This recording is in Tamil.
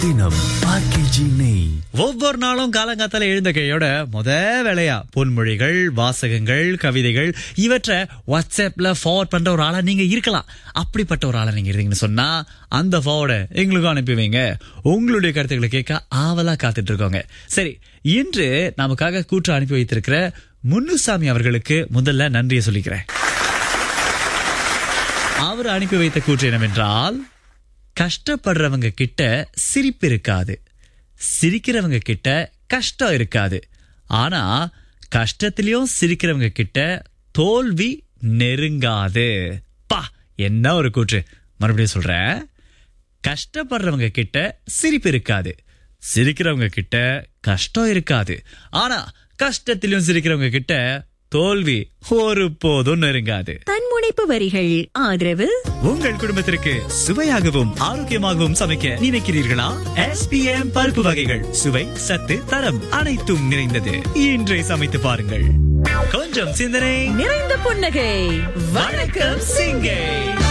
தினம் ஆர்கேஜி நெய் ஒவ்வொரு நாளும் காலங்காத்தால எழுந்த கையோட முத வேலையா பொன்மொழிகள் வாசகங்கள் கவிதைகள் இவற்றை வாட்ஸ்அப்ல ஃபார்வர்ட் பண்ற ஒரு ஆளா நீங்க இருக்கலாம் அப்படிப்பட்ட ஒரு ஆளா நீங்க இருந்தீங்கன்னு சொன்னா அந்த ஃபார்வர்டை எங்களுக்கும் அனுப்பி வைங்க உங்களுடைய கருத்துக்களை கேட்க ஆவலா காத்துட்டு இருக்கோங்க சரி இன்று நமக்காக கூற்று அனுப்பி வைத்திருக்கிற முன்னுசாமி அவர்களுக்கு முதல்ல நன்றியை சொல்லிக்கிறேன் அவர் அனுப்பி வைத்த கூற்று என்னவென்றால் கஷ்டப்படுறவங்க கிட்ட சிரிப்பு இருக்காது சிரிக்கிறவங்க கிட்ட கஷ்டம் இருக்காது ஆனா கஷ்டத்திலயும் சிரிக்கிறவங்க கிட்ட தோல்வி நெருங்காது பா என்ன ஒரு கூற்று மறுபடியும் சொல்றேன் கஷ்டப்படுறவங்க கிட்ட சிரிப்பு இருக்காது சிரிக்கிறவங்க கிட்ட கஷ்டம் இருக்காது ஆனா கஷ்டத்திலும் சிரிக்கிறவங்க கிட்ட தோல்வி ஒரு போதும் நெருங்காது தன்முனைப்பு வரிகள் ஆதரவு உங்கள் குடும்பத்திற்கு சுவையாகவும் ஆரோக்கியமாகவும் சமைக்க நினைக்கிறீர்களா எஸ்பிஎம் பருப்பு வகைகள் சுவை சத்து தரம் அனைத்தும் நிறைந்தது இன்றை சமைத்து பாருங்கள் கொஞ்சம் சிந்தனை நிறைந்த புன்னகை வணக்கம் சிங்கை